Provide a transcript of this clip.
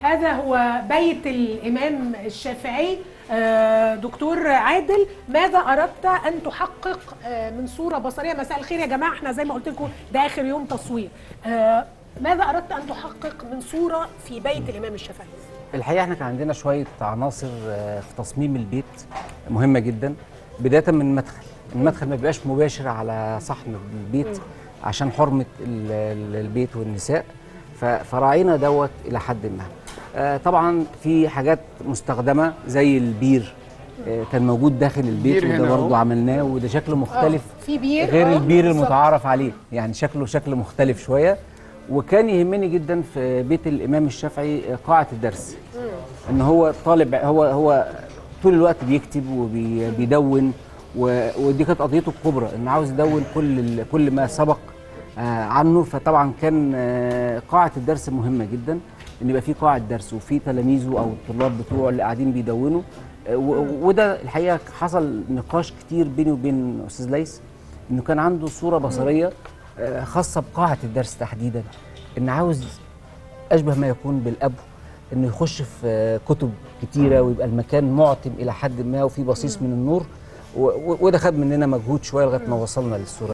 هذا هو بيت الامام الشافعي آه، دكتور عادل ماذا اردت ان تحقق آه، من صوره بصريه مساء الخير يا جماعه احنا زي ما قلت لكم ده اخر يوم تصوير آه، ماذا اردت ان تحقق من صوره في بيت الامام الشافعي الحقيقه احنا كان عندنا شويه عناصر آه، في تصميم البيت مهمه جدا بدايه من المدخل المدخل ما بيبقاش مباشر على صحن البيت عشان حرمه ال- ال- البيت والنساء ف- فراعينا دوت الى حد ما آه، طبعا في حاجات مستخدمه زي البير آه، كان موجود داخل البيت بير وده هنا أهو. برضه عملناه وده شكله مختلف آه، في بير غير آه، البير بالظبط. المتعارف عليه يعني شكله شكل مختلف شويه وكان يهمني جدا في بيت الامام الشافعي قاعه الدرس ان هو طالب هو هو طول الوقت بيكتب وبيدون ودي كانت قضيته الكبرى انه عاوز يدون كل ال- كل ما سبق آه، عنه فطبعا كان آه، قاعه الدرس مهمه جدا ان يبقى في قاعه درس وفي تلاميذه او الطلاب بتوعه اللي قاعدين بيدونوا آه، و- وده الحقيقه حصل نقاش كتير بيني وبين استاذ ليس انه كان عنده صوره بصريه آه، خاصه بقاعه الدرس تحديدا ان عاوز اشبه ما يكون بالاب انه يخش في كتب كتيره ويبقى المكان معتم الى حد ما وفي بصيص من النور و- و- وده خد مننا مجهود شويه لغايه ما وصلنا للصوره